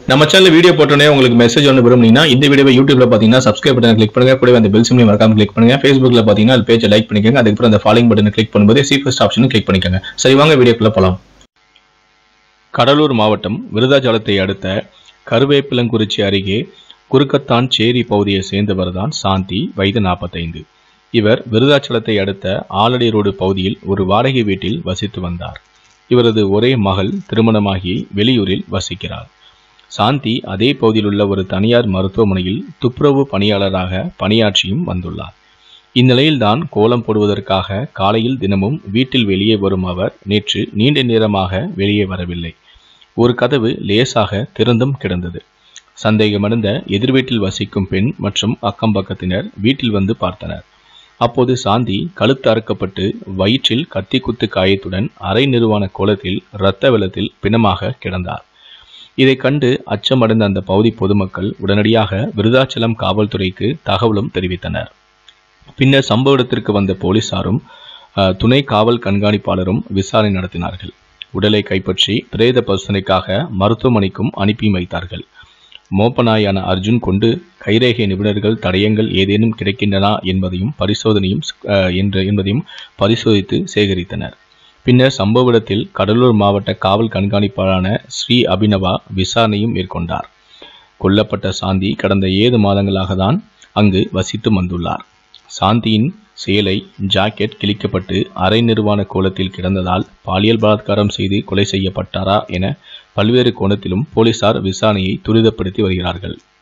நம்ம channel video போட்டோன்னே உங்களுக்கு மெசேஜ் ஒன்று விரும்புனீங்கன்னா இந்த வீடியோவை யூடியூப்ல பார்த்தீங்கன்னா சப்ஸ்கிரைப் பட்டன் கிளிக் பண்ணுங்க கூடவே அந்த பெல் சிம்லையும் மறக்காம கிளிக் பண்ணுங்க ஃபேஸ்புக்ல பார்த்தீங்கன்னா அது பேஜை லைக் பண்ணிக்கோங்க அதுக்கப்புறம் அந்த ஃபாலோயிங் பட்டனை கிளிக் பண்ணும்போது சி ஃபர்ஸ்ட் ஆப்ஷனும் கிளிக் பண்ணிக்கோங்க சரி வாங்க வீடியோக்குள்ள போலாம் கடலூர் மாவட்டம் விருதாச்சலத்தை அடுத்த கருவேப்பிலங்குறிச்சி அருகே குறுக்கத்தான் சேரி பகுதியை சேர்ந்தவர் தான் சாந்தி வயது நாற்பத்தைந்து இவர் விருதாச்சலத்தை அடுத்த ஆலடி ரோடு பகுதியில் ஒரு வாடகை வீட்டில் வசித்து வந்தார் இவரது ஒரே மகள் திருமணமாகி வெளியூரில் வசிக்கிறார் சாந்தி அதே பகுதியில் உள்ள ஒரு தனியார் மருத்துவமனையில் துப்புரவு பணியாளராக பணியாற்றியும் வந்துள்ளார் இந்நிலையில்தான் கோலம் போடுவதற்காக காலையில் தினமும் வீட்டில் வெளியே வரும் அவர் நேற்று நீண்ட நேரமாக வெளியே வரவில்லை ஒரு கதவு லேசாக திறந்தும் கிடந்தது சந்தேகமடைந்த எதிர் வீட்டில் வசிக்கும் பெண் மற்றும் அக்கம் பக்கத்தினர் வீட்டில் வந்து பார்த்தனர் அப்போது சாந்தி கழுத்து அறுக்கப்பட்டு வயிற்றில் கத்தி குத்து காயத்துடன் அரை நிர்வாண கோலத்தில் இரத்த வெள்ளத்தில் பிணமாக கிடந்தார் இதை கண்டு அச்சமடைந்த அந்த பகுதி பொதுமக்கள் உடனடியாக விருதாச்சலம் காவல்துறைக்கு தகவலும் தெரிவித்தனர் பின்னர் சம்பவ இடத்திற்கு வந்த போலீசாரும் அஹ், துணை காவல் கண்காணிப்பாளரும் விசாரணை நடத்தினார்கள் உடலை கைப்பற்றி பிரேத பரிசோதனைக்காக மருத்துவமனைக்கும் அனுப்பி வைத்தார்கள் மோப்பநாயான அர்ஜுன் கொண்டு கைரேகை நிபுணர்கள் தடயங்கள் ஏதேனும் கிடைக்கின்றனா என்பதையும் பரிசோதனையும் அஹ், என்ற என்பதையும் பரிசோதித்து சேகரித்தனர் பின்னர் சம்பவ இடத்தில் கடலூர் மாவட்ட காவல் கண்காணிப்பாளரான ஸ்ரீ அபினவா விசாரணையும் மேற்கொண்டார் கொல்லப்பட்ட சாந்தி கடந்த ஏழு மாதங்களாக தான் அங்கு வசித்து வந்துள்ளார் சாந்தியின் சேலை ஜாக்கெட் கிழிக்கப்பட்டு அரை நிர்வாண கோலத்தில் கிடந்ததால் பாலியல் பலாத்காரம் செய்து கொலை செய்யப்பட்டாரா என பல்வேறு கோணத்திலும் போலீசார் விசாரணையை துரிதப்படுத்தி வருகிறார்கள்